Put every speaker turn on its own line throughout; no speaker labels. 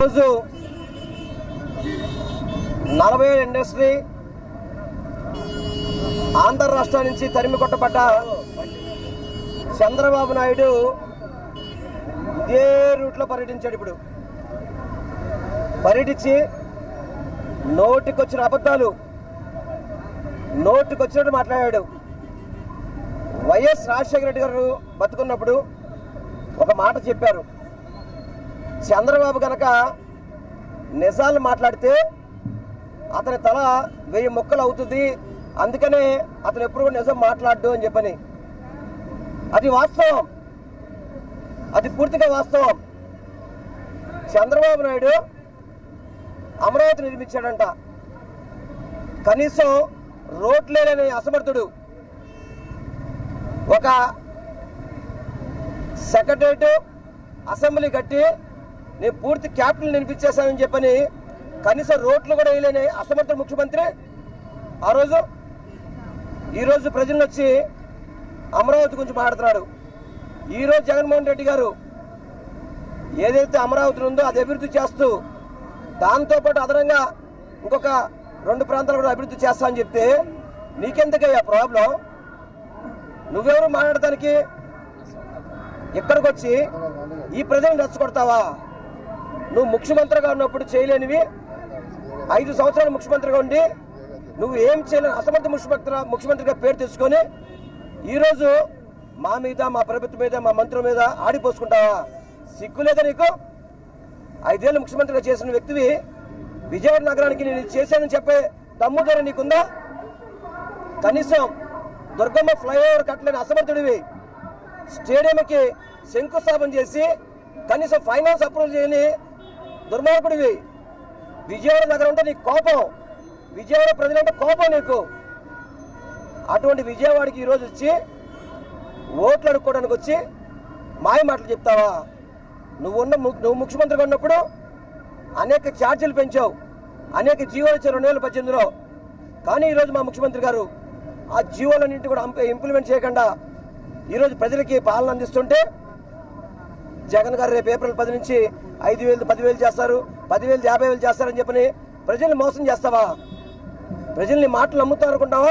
ఈరోజు నలభై ఏళ్ళ ఇండస్ట్రీ ఆంధ్ర రాష్ట్రం నుంచి తరిమి కొట్టబడ్డ చంద్రబాబు నాయుడు ఇదే రూట్లో పర్యటించాడు ఇప్పుడు పర్యటించి నోటికొచ్చిన అబద్ధాలు నోటికొచ్చినట్టు మాట్లాడాడు వైఎస్ రాజశేఖర రెడ్డి గారు బతుకున్నప్పుడు ఒక మాట చెప్పారు చంద్రబాబు కనుక నిజాలు మాట్లాడితే అతని తల వెయ్యి ముక్కలు అవుతుంది అందుకనే అతను ఎప్పుడు కూడా నిజం మాట్లాడు అని చెప్పని అది వాస్తవం అది పూర్తిగా వాస్తవం చంద్రబాబు నాయుడు అమరావతి నిర్మించాడంట కనీసం రోడ్లేని అసమర్థుడు ఒక సెక్రటరేట్ అసెంబ్లీ కట్టి నేను పూర్తి క్యాపిటల్ నిర్మించేశానని చెప్పని కనీసం రోడ్లు కూడా వేయలేని అసమర్థ ముఖ్యమంత్రి ఆ రోజు ఈరోజు ప్రజలు వచ్చి అమరావతి గురించి మాట్లాడుతున్నాడు ఈరోజు జగన్మోహన్ రెడ్డి గారు ఏదైతే అమరావతి ఉందో అది అభివృద్ధి చేస్తూ దాంతోపాటు అదనంగా ఇంకొక రెండు ప్రాంతాలు కూడా అభివృద్ధి చేస్తా అని చెప్తే నీకెందుకయ్యా ప్రాబ్లం నువ్వెవరు మాట్లాడటానికి ఇక్కడికి వచ్చి ఈ ప్రజలను రెచ్చగొడతావా నువ్వు ముఖ్యమంత్రిగా ఉన్నప్పుడు చేయలేనివి ఐదు సంవత్సరాలు ముఖ్యమంత్రిగా ఉండి నువ్వు ఏం చేయలేని అసమర్థ ముఖ్యమంత్రి ముఖ్యమంత్రిగా పేరు తెచ్చుకొని ఈరోజు మా మీద మా ప్రభుత్వం మీద మా మంత్రుల మీద ఆడిపోసుకుంటావా సిగ్గు లేదా నీకు ఐదేళ్ళు ముఖ్యమంత్రిగా చేసిన వ్యక్తివి విజయవాడ నగరానికి నేను ఇది చేశానని చెప్పే దమ్ము ధర నీకుందా కనీసం దుర్గమ్మ ఫ్లైఓవర్ కట్టలేని అసమర్థుడివి స్టేడియంకి శంకుస్థాపన చేసి కనీసం ఫైనాన్స్ అప్రూవల్ చేయని దుర్మార్గుడివి విజయవాడ నగరం అంటే నీకు కోపం విజయవాడ ప్రజలంటే కోపం నీకు అటువంటి విజయవాడకి ఈరోజు వచ్చి ఓట్లు అడుక్కోవడానికి వచ్చి మాయ మాటలు చెప్తావా నువ్వు ఉన్న ము- నువ్వు ముఖ్యమంత్రిగా ఉన్నప్పుడు అనేక ఛార్జీలు పెంచావు అనేక జీవోలు ఇచ్చారు రెండు వేల పద్దెనిమిదిలో కానీ ఈరోజు మా ముఖ్యమంత్రి గారు ఆ జీవోలన్నింటి కూడా అంప- ఇంప్లిమెంట్ చేయకుండా ఈరోజు ప్రజలకి పాలన అందిస్తుంటే జగన్ గారు రేపు ఏప్రిల్ పది నుంచి ఐదు వేలు పదివేలు చేస్తారు పదివేలు యాభై వేలు చేస్తారని చెప్పని ప్రజల్ని మోసం చేస్తావా ప్రజల్ని మాటలు నమ్ముతావు అనుకుంటావా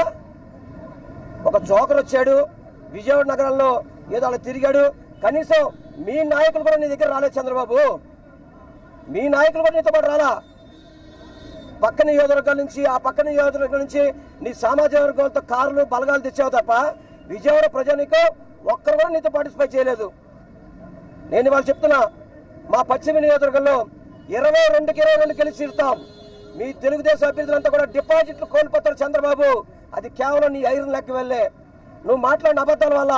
ఒక జోకర్ వచ్చాడు విజయవాడ నగరంలో ఏదో అలా తిరిగాడు కనీసం మీ నాయకులు కూడా నీ దగ్గర రాలేదు చంద్రబాబు మీ నాయకులు కూడా నీతో పాటు రాలా పక్క నియోజకవర్గాల నుంచి ఆ పక్క నియోజకవర్గం నుంచి నీ సామాజిక వర్గాలతో కార్లు బలగాలు తెచ్చావు తప్ప విజయవాడ ప్రజానికి ఒక్కరు కూడా నీతో పార్టిసిపేట్ చేయలేదు నేను వాళ్ళు చెప్తున్నా మా పశ్చిమ నియోజకవర్గంలో ఇరవై రెండుకి ఇరవై రెండు గెలిచి తీరుతాం మీ తెలుగుదేశం అభ్యర్థులంతా కూడా డిపాజిట్లు కోల్పోతారు చంద్రబాబు అది కేవలం నీ ఐరన్ లెక్క వెళ్ళే నువ్వు మాట్లాడిన అబద్ధాల వల్ల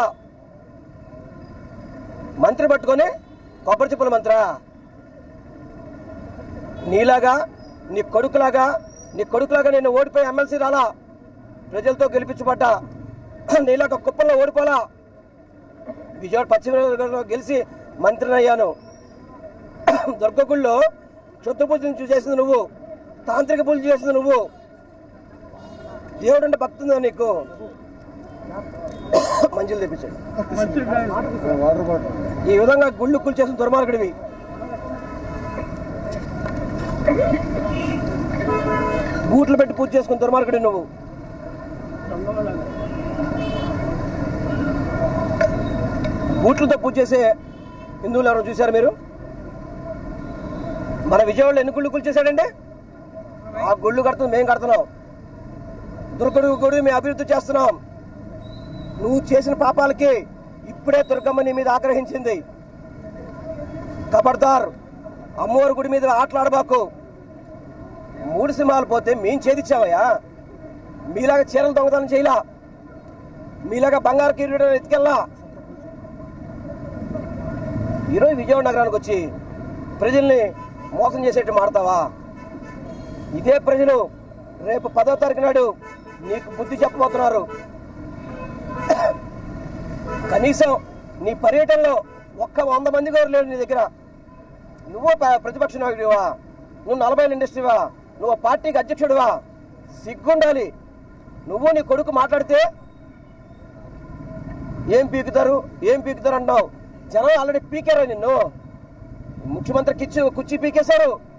మంత్రి పట్టుకొని కొబ్బరి చిప్పుల మంత్రా నీలాగా నీ కొడుకులాగా నీ కొడుకులాగా నేను ఓడిపోయి ఎమ్మెల్సీ రాలా ప్రజలతో గెలిపించబడ్డా నీలాగా కుప్పంలో ఓడిపోలా విజయవాడ పశ్చిమ నియోజకవర్గంలో గెలిచి మంత్రిని అయ్యాను దుర్గగుళ్ళో క్షుద్ర పూజలు చేసింది నువ్వు తాంత్రిక పూజలు చేసింది నువ్వు దేవుడు అంటే భక్తి ఉందా నీకు మంజులు తెప్పించాడు
వాటర్ బాటిల్
ఈ విధంగా గుళ్ళు కూల్చేసిన దుర్మార్గుడివి బూట్లు పెట్టి పూజ చేసుకుని దుర్మార్గుడి నువ్వు బూట్లతో పూజ చేసే హిందువులు ఎవరు చూశారు మీరు మన విజయవాడలో ఎన్ని గుళ్ళు కూల్చేశాడండి ఆ గుళ్ళు కడుతుంది మేము కడుతున్నాం దుర్గడు గుడి మేము అభివృద్ధి చేస్తున్నాం నువ్వు చేసిన పాపాలకి ఇప్పుడే దుర్గమ్మ నీ మీద ఆగ్రహించింది కబర్దార్ అమ్మవారి గుడి మీద ఆటలాడబాకు మూడు సింహాలు పోతే మేం ఛేదించావయ్యా మీలాగా చీరలు దొంగతనం చేయలా మీలాగా బంగారు కిరీటం ఎత్తుకెళ్ళా ఈరోజు విజయవాడ నగరానికి వచ్చి ప్రజల్ని మోసం చేసేట్టు మాడతావా ఇదే ప్రజలు రేపు పదో తారీఖు నాడు నీకు బుద్ధి చెప్పబోతున్నారు కనీసం నీ పర్యటనలో ఒక్క వంద మంది కూడా లేరు నీ దగ్గర నువ్వు ప- ప్రతిపక్ష నాయకుడివా నువ్వు నలభై ఏళ్ళ ఇండస్ట్రీవా నువ్వు ఆ పార్టీకి అధ్యక్షుడివా సిగ్గుండాలి నువ్వు నీ కొడుకు మాట్లాడితే ఏం పీకుతారు ఏం పీకుతారు అంటున్నావు జనం ఆల్రెడీ పీకారా నిన్ను ముఖ్యమంత్రి కిచ్చి కుర్చీ పీకేశారు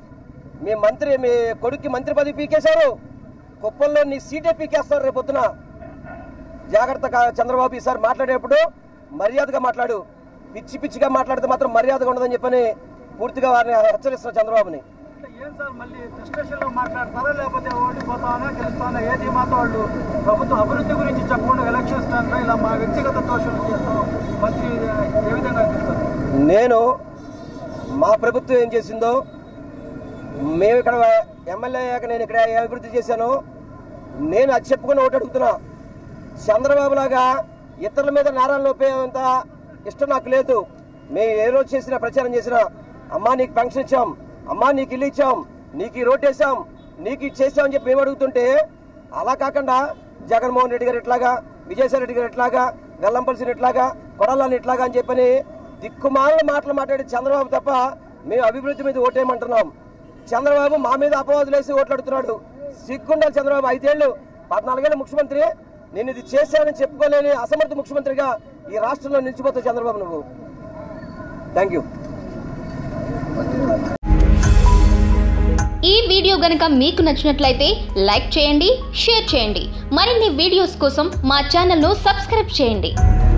మీ మంత్రి మీ కొడుక్కి మంత్రి పదవి పీకేశారు కుప్పంలో నీ సీటే పీకేస్తారు రేపు పొద్దున జాగ్రత్తగా చంద్రబాబు ఈసారి మాట్లాడేటప్పుడు మర్యాదగా మాట్లాడు పిచ్చి పిచ్చిగా మాట్లాడితే మాత్రం మర్యాదగా ఉండదని చెప్పని పూర్తిగా వారిని హెచ్చరిస్తున్నా చంద్రబాబుని
అంటే ఏం సార్ మళ్ళీ ఫ్రస్ట్రేషన్ లో మాట్లాడతారా లేకపోతే ఓడిపోతానా గెలుస్తానా ఏది మాత్రం వాళ్ళు ప్రభుత్వం అభివృద్ధి గురించి చెప్పకుండా ఎలక్షన్స్ టైంలో ఇలా మా వ్యక్తిగత దోషాలు చేస్తాం మంత్రి ఏ విధంగా అనిపిస్తారు
నేను మా ప్రభుత్వం ఏం చేసిందో మేము ఇక్కడ ఎమ్మెల్యే అయ్యాక నేను ఇక్కడ ఏ అభివృద్ధి చేశానో నేను అది చెప్పుకుని ఒకటి అడుగుతున్నా చంద్రబాబు లాగా ఇతరుల మీద నేరాలు నొప్పేంత ఇష్టం నాకు లేదు మేము ఏ రోజు చేసినా ప్రచారం చేసినా అమ్మా నీకు పెన్షన్ ఇచ్చాం అమ్మా నీకు ఇల్లు ఇచ్చాం నీకు ఈ రోడ్డు వేసాం నీకు ఇది చేసామని చెప్పి మేము అడుగుతుంటే అలా కాకుండా జగన్మోహన్ రెడ్డి గారు ఇట్లాగా విజయసాయి రెడ్డి గారు ఇట్లాగా వెల్లంపల్సిని ఇట్లాగా కొడాలని ఇట్లాగా అని చెప్పని దిక్కుమాల మాటలు మాట్లాడి చంద్రబాబు తప్ప మేము అభివృద్ధి మీద ఓటేయమంటున్నాం చంద్రబాబు మా మీద అపవాదులు వేసి ఓట్లాడుతున్నాడు సిగ్గుండాలి చంద్రబాబు ఐదేళ్లు పద్నాలుగేళ్ళ ముఖ్యమంత్రి నేను ఇది చేశానని చెప్పుకోలేని అసమర్థ ముఖ్యమంత్రిగా ఈ రాష్ట్రంలో నిలిచిపోతావు చంద్రబాబు నువ్వు థ్యాంక్ యూ
ఈ వీడియో గనుక మీకు నచ్చినట్లయితే లైక్ చేయండి షేర్ చేయండి మరిన్ని వీడియోస్ కోసం మా ఛానల్ను సబ్స్క్రైబ్ చేయండి